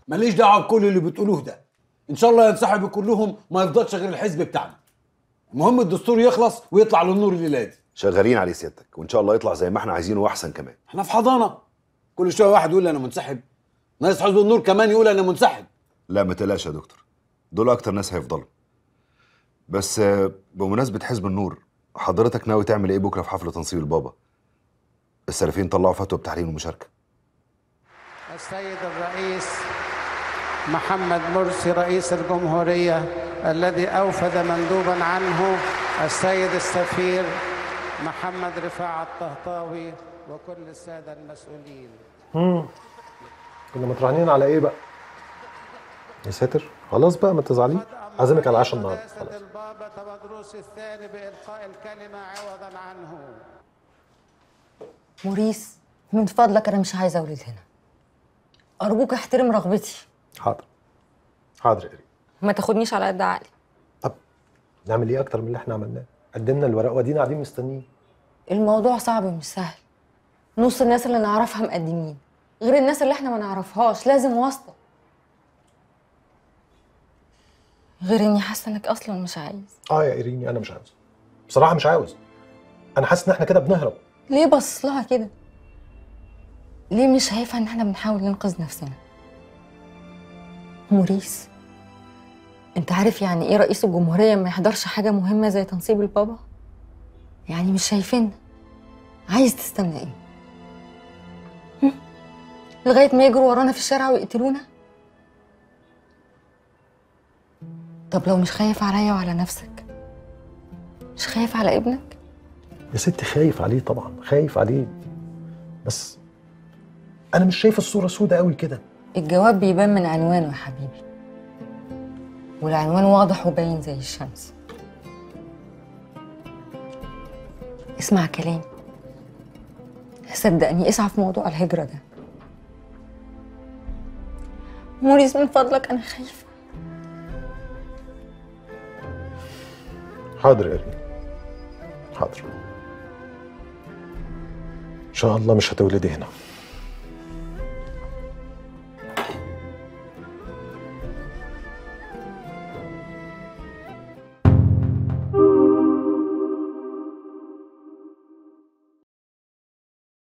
ماليش دعوه بكل اللي بتقولوه ده ان شاء الله ينسحبوا كلهم ما يفضلش غير الحزب بتاعنا المهم الدستور يخلص ويطلع للنور الليله دي شغالين عليه سيادتك وان شاء الله يطلع زي ما احنا عايزينه واحسن كمان احنا في حضانه كل شويه واحد يقول انا منسحب ناس حزب النور كمان يقول انا منسحب لا ما تقلقش يا دكتور دول اكتر ناس هيفضلوا بس آه، بمناسبه حزب النور حضرتك ناوي تعمل ايه بكره في حفل تنصيب البابا السلفيين طلعوا فتوى بتحريم المشاركه السيد الرئيس محمد مرسي رئيس الجمهورية الذي أوفد مندوبا عنه السيد السفير محمد رفاعة الطهطاوي وكل السادة المسؤولين امم كنا متراهنين على ايه بقى؟ يا ساتر خلاص بقى ما تزعليش عازمك على العشاء النهارده رئاسة خلاص البابا تبدروس الثاني بإلقاء الكلمة عوضا عنه موريس من فضلك انا مش عايزه اولد هنا ارجوك احترم رغبتي حاضر حاضر يا ريم ما تاخدنيش على قد عقلي نعمل ايه اكتر من اللي احنا عملناه؟ قدمنا الورق وادينا قاعدين مستنيين الموضوع صعب مش سهل نص الناس اللي نعرفها مقدمين غير الناس اللي احنا ما نعرفهاش لازم واسطه غير اني حاسه انك اصلا مش عايز اه يا ايريني انا مش عاوز بصراحه مش عاوز انا حاسس ان احنا كده بنهرب ليه بص لها كده ليه مش شايفه ان احنا بنحاول ننقذ نفسنا موريس انت عارف يعني ايه رئيس الجمهوريه ما يحضرش حاجه مهمه زي تنصيب البابا يعني مش شايفين عايز تستنى ايه هم؟ لغايه ما يجروا ورانا في الشارع ويقتلونا طب لو مش خايف عليا وعلى نفسك مش خايف على ابنك يا ست خايف عليه طبعا خايف عليه بس انا مش شايف الصوره سودة قوي كده الجواب بيبان من عنوانه يا حبيبي والعنوان واضح وباين زي الشمس اسمع كلامي صدقني اسعى في موضوع الهجرة ده موريس من فضلك أنا خايفة حاضر يا ايريني حاضر ان شاء الله مش هتولدي هنا